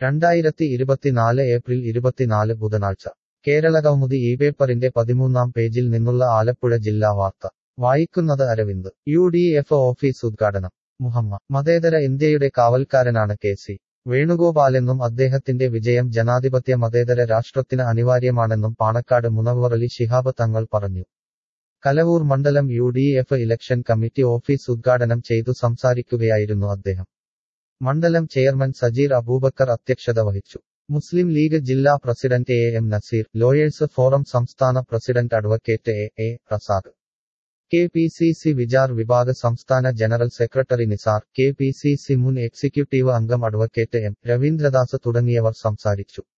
രണ്ടായിരത്തി ഇരുപത്തിനാല് ഏപ്രിൽ ഇരുപത്തിനാല് ബുധനാഴ്ച കേരളകൗമുദി ഈ പേപ്പറിന്റെ പതിമൂന്നാം പേജിൽ നിന്നുള്ള ആലപ്പുഴ ജില്ലാ വാർത്ത വായിക്കുന്നത് Aravind U D F office ഉദ്ഘാടനം മുഹമ്മ മതേതര ഇന്ത്യയുടെ കാവൽക്കാരനാണ് കെ സി വേണുഗോപാലെന്നും അദ്ദേഹത്തിന്റെ വിജയം ജനാധിപത്യ മതേതര രാഷ്ട്രത്തിന് അനിവാര്യമാണെന്നും പാണക്കാട് മുനവ്വറലി ശിഹാബ് തങ്ങൾ പറഞ്ഞു കലവൂർ മണ്ഡലം U D F election committee office ഉദ്ഘാടനം ചെയ്തു സംസാരിക്കുകയായിരുന്നു അദ്ദേഹം മണ്ഡലം ചെയർമാൻ സജീർ അബൂബക്കർ അധ്യക്ഷത വഹിച്ചു മുസ്ലിം ലീഗ് ജില്ലാ president A M Naseer lawyers forum സംസ്ഥാന president advocate A A Prasad K P C C Vichar Vibhag സംസ്ഥാന general secretary Nisar K P C C മുൻ എക്സിക്യൂട്ടീവ് അംഗം അഡ്വക്കേറ്റ് എം രവീന്ദ്രദാസ് തുടങ്ങിയവർ സംസാരിച്ചു